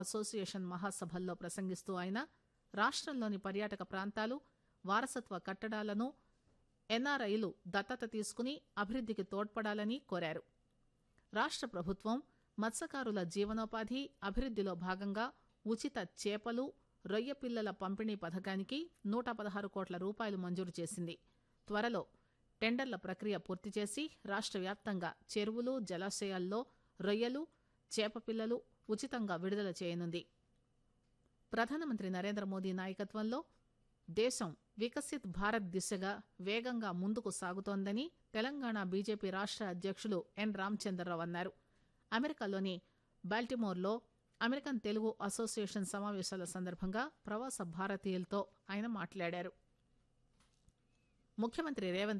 association మహాసభల్లో ప్రసంగిస్తూ ఆయన రాష్టంలోని పర్యాటక ప్రాంతాలు వారసత్వ కట్టడాలను ఎన్ఆర్ఐలు దత్తత తీసుకుని అభివృద్దికి తోడ్పడాలని కోరారు రాష్ట ప్రభుత్వం మత్స్యకారుల జీవనోపాధి అభివృద్దిలో భాగంగా ఉచిత చేపలు రొయ్య పిల్లల పంపిణీ పథకానికి నూట పదహారు కోట్ల రూపాయలు మంజూరు చేసింది త్వరలో టెండర్ల ప్రక్రియ పూర్తి చేసి రాష్ట వ్యాప్తంగా చెరువులు జలాశయాల్లో రొయ్యలు చేప పిల్లలు ఉచితంగా విడుదల చేయనుంది ప్రధానమంత్రి నరేంద్ర మోదీ నాయకత్వంలో దేశం వికసిత్ భారత్ దిశగా వేగంగా ముందుకు సాగుతోందని తెలంగాణ బీజేపీ రాష్ట అధ్యక్షులు ఎన్ రామచంద్రరావు అన్నారు అమెరికాలోని బాల్టిమోర్లో అమెరికన్ తెలుగు అసోసియేషన్ సమావేశాల సందర్భంగా ప్రవాస భారతీయులతో ఆయన మాట్లాడారు ముఖ్యమంత్రి రేవంత్